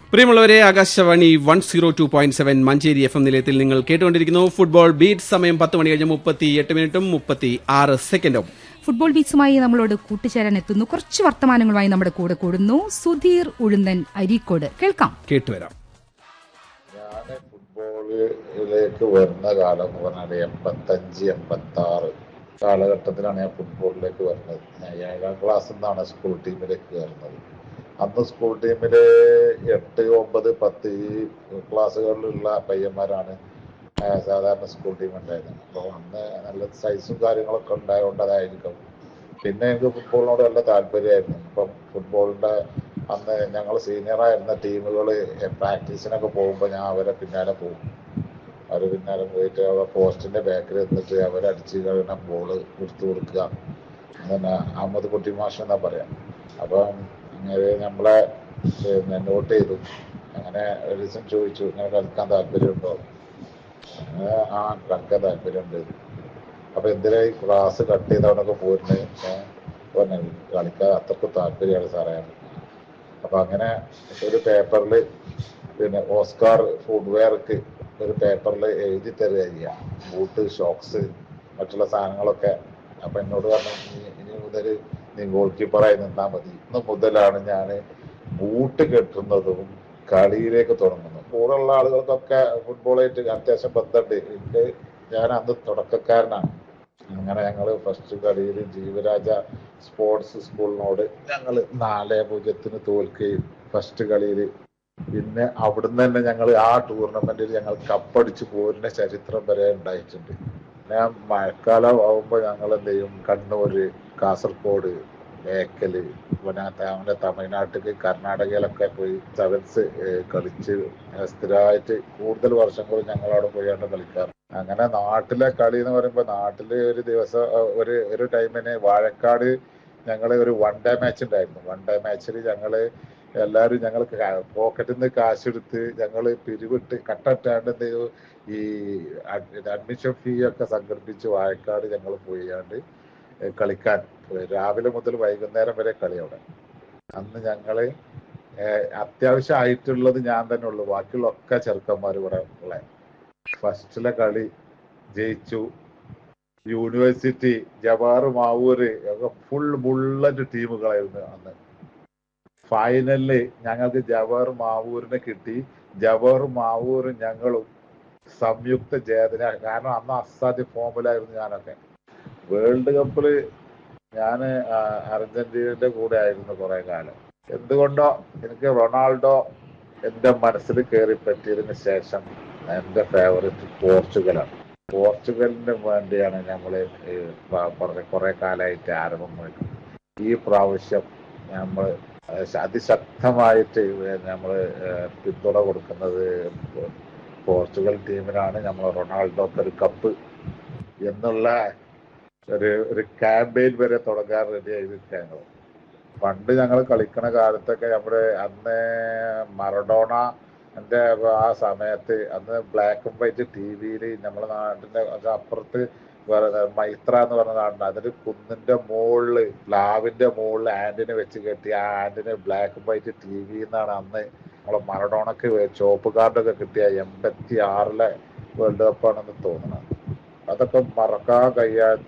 പ്രിയമുള്ളവരെ Akashvani one zero two point seven Manjeri F M നിലയത്തിൽ നിങ്ങൾ കേട്ടുകൊണ്ടിരിക്കുന്നു ഫുട്ബോൾ ബീറ്റ് സമയം പത്ത് മണി കഴിഞ്ഞ് മുപ്പത്തി എട്ട് മിനിറ്റും മുപ്പത്തി ആറ് സെക്കൻഡും ഫുട്ബോൾ ബീച്ചുമായി നമ്മളോട് കൂട്ടുചേരാൻ എത്തുന്നു കുറച്ച് വർത്തമാനങ്ങളുമായി നമ്മുടെ കൂടെ കൂടുന്നു സുധീർ ഉഴുന്നൻ അരീക്കോട് കേൾക്കാം കേട്ടുവരാം ഞാൻ ഫുട്ബോളിലേക്ക് വരുന്ന കാലം എന്ന് പറഞ്ഞാൽ എൺപത്തഞ്ച് എൺപത്തി ആറ് കാലഘട്ടത്തിലാണ് ഞാൻ ഫുട്ബോളിലേക്ക് വരുന്നത് ഞാൻ ഏഴാം ക്ലാസ്സിൽ നിന്നാണ് സ്കൂൾ ടീമിലേക്ക് കയറുന്നത് അന്ന് സ്കൂൾ ടീമില് എട്ട് ഒമ്പത് പത്ത് ഈ ക്ലാസ്സുകളിലുള്ള പയ്യന്മാരാണ് ആ, സാധാരണ സ്കൂൾ ടീം ഉണ്ടായിരുന്നത് അപ്പോൾ അന്ന് നല്ല സൈസും കാര്യങ്ങളൊക്കെ ഉണ്ടായതുകൊണ്ട് അതായിരിക്കും പിന്നെ എനിക്ക് ഫുട്ബോളിനോട് നല്ല താല്പര്യമായിരുന്നു ഇപ്പം ഫുട്ബോളിന്റെ അന്ന് ഞങ്ങൾ സീനിയറായിരുന്ന ടീമുകൾ പ്രാക്ടീസിനൊക്കെ പോകുമ്പോൾ ഞാൻ അവരെ പിന്നാലെ പോകും അവർ പിന്നാലെ പോയിട്ട് അവിടെ പോസ്റ്റിന്റെ ബാക്കിൽ നിന്നിട്ട് അവരടിച്ച് കഴിയുന്ന ബോള് എടുത്തു കൊടുക്കുക അങ്ങനെ അഹമ്മദ് കുട്ടി മാഷ് എന്നാ പറയാം അപ്പം അങ്ങനെ നമ്മളെ പിന്നെ നോട്ട് ചെയ്തു അങ്ങനെ ഒരു ദിവസം ചോദിച്ചു ഇങ്ങനെ കളിക്കാൻ താല്പര്യമുണ്ടോ അങ്ങനെ ആ കളിക്കാൻ താല്പര്യമുണ്ട് അപ്പൊ എന്തിനാ ഈ ക്ലാസ് കട്ട് ചെയ്തവനൊക്കെ പോരുന്നത് പറഞ്ഞു കളിക്കാൻ അത്രക്ക് താല്പര്യമാണ് സാറേ അപ്പൊ അങ്ങനെ ഒരു പേപ്പറിൽ പിന്നെ ഓസ്കാർ ഫുഡ്വെയർക്ക് ഒരു പേപ്പറിൽ എഴുതി തരിക ചെയ്യാം ബൂട്ട് ഷോക്സ് മറ്റുള്ള സാധനങ്ങളൊക്കെ അപ്പൊ എന്നോട് പറഞ്ഞു "ഇനി- ഇനി മുതൽ നീ ഗോൾ കീപ്പറായി നിന്നാ മതി ഇന്ന് മുതലാണ് ഞാൻ ബൂട്ട് കെട്ടുന്നതും കളിയിലേക്ക് തുടങ്ങുന്നത് കൂടെയുള്ള ആളുകൾക്കൊക്കെ ഫുട്ബോളായിട്ട് അത്യാവശ്യം ബന്ധമുണ്ട് എനിക്ക് ഞാൻ അന്ന് തുടക്കക്കാരനാണ് അങ്ങനെ ഞങ്ങൾ ഫസ്റ്റ് കളിയിൽ ജീവരാജ സ്പോർട്സ് സ്കൂളിനോട് ഞങ്ങൾ നാല് പൂജ്യത്തിന് തോൽക്കുകയും ഫസ്റ്റ് കളിയിൽ പിന്നെ അവിടുന്ന് തന്നെ ഞങ്ങൾ ആ ടൂർണമെന്റിൽ ഞങ്ങൾ കപ്പടിച്ച് പോരുന്ന ചരിത്രം വരെ ഉണ്ടായിട്ടുണ്ട് പിന്നെ മഴക്കാലം ആവുമ്പോൾ ഞങ്ങൾ എന്ത് ചെയ്യും കണ്ണൂര് കാസർഗോഡ് ബേക്കല് പിന്നെ നമ്മുടെ തമിഴ്നാട്ടിൽ കർണാടകയിലൊക്കെ പോയി സെവൻസ് കളിച്ച് ഏഹ് സ്ഥിരമായിട്ട് കൂടുതൽ വർഷങ്ങൾ ഞങ്ങൾ അവിടെ പോയാണ് കളിക്കാറ് അങ്ങനെ നാട്ടിലെ കളി എന്ന് പറയുമ്പോൾ നാട്ടില് ഒരു ദിവസം ഏഹ് ഒരു ഒരു ടൈമിന് വാഴക്കാട് ഞങ്ങൾ ഒരു വൺ ഡേ മാച്ച് ഉണ്ടായിരുന്നു വൺ ഡേ മാച്ചിൽ ഞങ്ങള് എല്ലാവരും ഞങ്ങൾ പോക്കറ്റിൽ നിന്ന് കാശെടുത്ത് ഞങ്ങൾ പിരിവിട്ട് കട്ടിട്ടാണ്ട് എന്ത് ചെയ്തു ഈ അഡ്മിഷൻ ഫീ ഒക്കെ സംഘടിപ്പിച്ച് വാഴക്കാട് ഞങ്ങൾ പോയാണ്ട് ഏഹ് കളിക്കാൻ പോയി. രാവിലെ മുതൽ വൈകുന്നേരം വരെ കളി അവിടെ അന്ന് ഞങ്ങള് ഏഹ് അത്യാവശ്യം ആയിട്ടുള്ളത് ഞാൻ തന്നെ ഉള്ളു ബാക്കിയുള്ള ഒക്കെ ചെറുക്കന്മാർ ഇവിടെ ഉള്ള ഫസ്റ്റിലെ കളി ജയിച്ചു യൂണിവേഴ്സിറ്റി ജവാർ മാവൂര് ഒക്കെ ഫുൾ ബുള്ളറ്റ് ടീമുകളായിരുന്നു അന്ന് ഫൈനലില് ഞങ്ങൾക്ക് ജവഹർ മാവൂരിനെ കിട്ടി ജവഹർ മാവൂരും ഞങ്ങളും സംയുക്ത ജേതന കാരണം അന്ന് അസാധ്യ ഫോമിലായിരുന്നു ഞാനൊക്കെ വേൾഡ് കപ്പില് ഞാൻ അർജന്റീനയുടെ കൂടെ ആയിരുന്നു കുറെ കാലം എന്തുകൊണ്ടോ എനിക്ക് റൊണാൾഡോ എന്റെ മനസ്സിൽ കയറി പറ്റിയതിന് ശേഷം എന്റെ ഫേവറേറ്റ് പോർച്ചുഗലാണ് പോർച്ചുഗലിന് വേണ്ടിയാണ് നമ്മൾ പറഞ്ഞ കുറെ കാലമായിട്ട് ആരംഭം കുറിക്കുന്നത് ഈ പ്രാവശ്യം നമ്മൾ അതിശക്തമായിട്ട് നമ്മൾ പിന്തുണ കൊടുക്കുന്നത് പോർച്ചുഗൽ ടീമിനാണ് നമ്മൾ റൊണാൾഡോക്ക് ഒരു കപ്പ് എന്നുള്ള ഒരു ഒരു ക്യാമ്പയിൻ വരെ തുടങ്ങാൻ റെഡി ചെയ്തിട്ടാണ് പണ്ട് ഞങ്ങൾ കളിക്കണ കാലത്തൊക്കെ നമ്മുടെ അന്ന് മറഡോണ എൻ്റെ ആ സമയത്ത് അന്ന് ബ്ലാക്ക് ആൻഡ് വൈറ്റ് ടി വിയിൽ നമ്മുടെ നാട്ടിൻ്റെ അത് അപ്പുറത്ത് വേറെ മൈത്ര എന്ന് പറഞ്ഞ നാടുണ്ട് അതിന് കുന്നിന്റെ മുകളില് പ്ലാവിന്റെ മുകളിൽ ആന്റിനെ വെച്ച് കെട്ടി ആ ആന്റിന് black and white T V എന്നാണ് അന്ന് നമ്മളെ മറഡോണക്ക് ചോപ്പ് കാർഡൊക്കെ കിട്ടിയ എൺപത്തി ആറിലെ വേൾഡ് കപ്പാണെന്ന് തോന്നുന്നത് അതൊക്കെ മറക്കാൻ കഴിയാത്ത